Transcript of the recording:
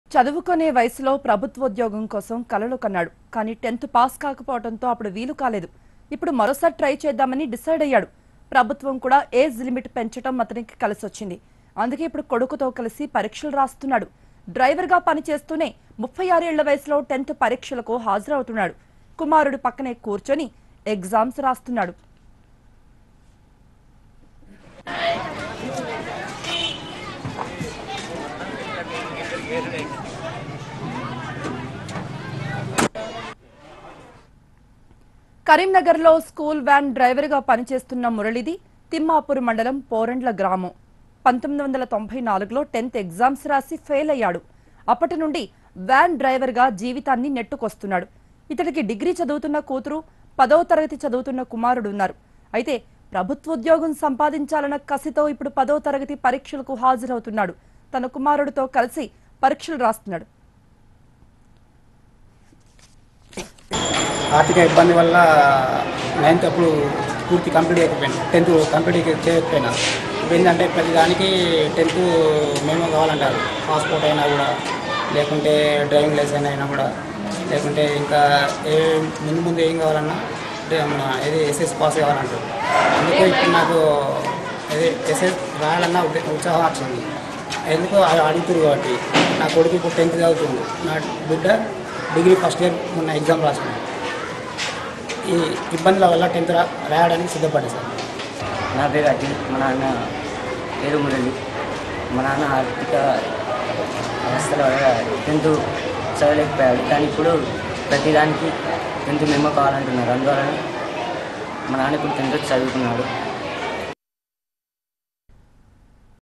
చదువుకునే వయసులో ప్రభుత్వోద్యోగం కోసం కలలు కన్నాడు కానీ టెన్త్ పాస్ కాకపోవడంతో అప్పుడు వీలు కాలేదు ఇప్పుడు మరోసారి ట్రై చేద్దామని డిసైడ్ అయ్యాడు ప్రభుత్వం కూడా ఏజ్ లిమిట్ పెంచడం అతనికి కలిసొచ్చింది అందుకే ఇప్పుడు కొడుకుతో కలిసి పరీక్షలు రాస్తున్నాడు డ్రైవర్గా పనిచేస్తూనే ముప్పై ఆరేళ్ల వయసులో టెన్త్ పరీక్షలకు హాజరవుతున్నాడు కుమారుడు పక్కనే కూర్చొని ఎగ్జామ్స్ రాస్తున్నాడు కరీంనగర్లో స్కూల్ వ్యాన్ డ్రైవర్గా పనిచేస్తున్న మురళిది తిమ్మాపూర్ మండలం పోరండ్ల గ్రామం పంతొమ్మిది వందల తొంభై నాలుగులో టెన్త్ ఎగ్జామ్స్ రాసి ఫెయిల్ అయ్యాడు అప్పటి నుండి వ్యాన్ డ్రైవర్గా జీవితాన్ని నెట్టుకొస్తున్నాడు ఇతడికి డిగ్రీ చదువుతున్న కూతురు పదవ తరగతి చదువుతున్న కుమారుడు ఉన్నారు అయితే ప్రభుత్వోద్యోగం సంపాదించాలన్న కసితో ఇప్పుడు పదవ తరగతి పరీక్షలకు హాజరవుతున్నాడు తన కుమారుడితో కలిసి పరీక్షలు రాస్తున్నాడు ఆర్థిక ఇబ్బంది వల్ల నైన్త్ అప్పుడు పూర్తి కంప్లీట్ అయిపోయాను టెన్త్ కంప్లీట్ చేయకపోయినా ఇప్పుడు ఏంటంటే ప్రతి దానికి టెన్త్ మేము కావాలంటారు పాస్పోర్ట్ అయినా కూడా లేకుంటే డ్రైవింగ్ లైసెన్స్ అయినా కూడా లేకుంటే ఇంకా ఏ ముందు ముందు ఏం కావాలన్నా అంటే మన ఏది ఎస్ఎస్ పాస్ కావాలంటారు అందుకే ఇప్పుడు నాకు ఏది ఎస్ఎస్ రాయాలన్నా ఉద్దే- ఉత్సాహం వచ్చింది ఎందుకో అది అడుగుతుంది కాబట్టి నా కొడుకు ఇప్పుడు టెన్త్ చదువుతుంది నా బిడ్డ డిగ్రీ ఫస్ట్ ఇయర్ మొన్న ఎగ్జామ్ రాసింది ఈ ఇబ్బందుల వల్ల టెన్త్ రా రాయడానికి సిద్ధపడ్డా సార్ నా పేరు అఖిల్ మా నాన్న పేరు మురళి మా నాన్న ఆర్థిక అవస్థల వల్ల టెన్త్ చదవలేకపోయాడు కానీ ఇప్పుడు ప్రతిదానికి టెన్త్ మెమో కావాలంటున్నారు అందువలన మా నాన్న ఇప్పుడు టెన్త్ చదువుకున్నాడు